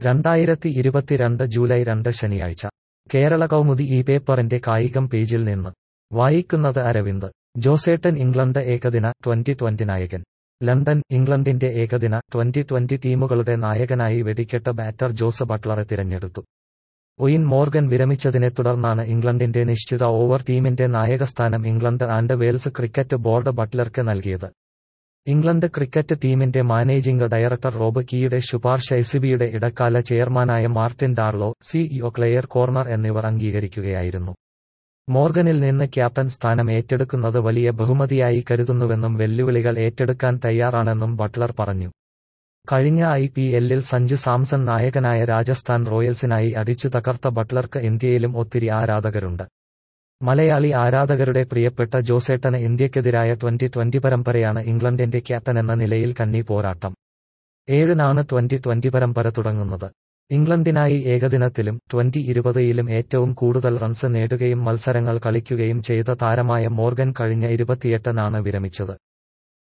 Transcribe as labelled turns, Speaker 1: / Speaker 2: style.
Speaker 1: രണ്ടായിരത്തി ഇരുപത്തിരണ്ട് ജൂലൈ രണ്ട് ശനിയാഴ്ച കേരള കൗമുദി ഈ പേപ്പറിന്റെ കായികം പേജിൽ നിന്ന് വായിക്കുന്നത് അരവിന്ദ് ജോസേട്ടൻ ഇംഗ്ലണ്ട് ഏകദിന ട്വന്റി ട്വന്റി നായകൻ ലണ്ടൻ ഇംഗ്ലണ്ടിന്റെ ഏകദിന ട്വന്റി ട്വന്റി ടീമുകളുടെ നായകനായി വെടിക്കെട്ട ബാറ്റർ ജോസ് ബട്ട്ലറെ തിരഞ്ഞെടുത്തു ഒയിൻ മോർഗൻ വിരമിച്ചതിനെ തുടർന്നാണ് ഇംഗ്ലണ്ടിന്റെ നിശ്ചിത ഓവർ ടീമിന്റെ നായകസ്ഥാനം England and Wales cricket board ബട്ട്ലർക്ക് നൽകിയത് ഇംഗ്ലണ്ട് ക്രിക്കറ്റ് ടീമിന്റെ മാനേജിംഗ് ഡയറക്ടർ റോബ് കീയുടെ ശുപാർശ എസിബിയുടെ ഇടക്കാല ചെയർമാനായ Martin Darlow CEO Clare Connor എന്നിവർ അംഗീകരിക്കുകയായിരുന്നു മോർഗനിൽ നിന്ന് ക്യാപ്റ്റൻ സ്ഥാനം ഏറ്റെടുക്കുന്നത് വലിയ ബഹുമതിയായി കരുതുന്നുവെന്നും വെല്ലുവിളികൾ ഏറ്റെടുക്കാൻ തയ്യാറാണെന്നും ബട്ട്ലർ പറഞ്ഞു കഴിഞ്ഞ ഐ പി എല്ലിൽ സഞ്ജു സാംസൺ നായകനായ രാജസ്ഥാൻ റോയൽസിനായി അടിച്ചു തകർത്ത ബട്ട്ലർക്ക് ഇന്ത്യയിലും ഒത്തിരി ആരാധകരുണ്ട് മലയാളി ആരാധകരുടെ പ്രിയപ്പെട്ട ജോസേട്ടന് ഇന്ത്യക്കെതിരായ ട്വന്റി ട്വന്റി പരമ്പരയാണ് ഇംഗ്ലണ്ടിന്റെ ക്യാപ്റ്റൻ എന്ന നിലയിൽ കന്നി പോരാട്ടം ഏഴിനാണ് ട്വന്റി ട്വന്റി പരമ്പര തുടങ്ങുന്നത് ഇംഗ്ലണ്ടിനായി ഏകദിനത്തിലും ട്വന്റി ഇരുപതിലും ഏറ്റവും കൂടുതൽ റൺസ് നേടുകയും മത്സരങ്ങൾ കളിക്കുകയും ചെയ്ത താരമായ മോർഗൻ കഴിഞ്ഞ ഇരുപത്തിയെട്ടിനാണ് വിരമിച്ചത്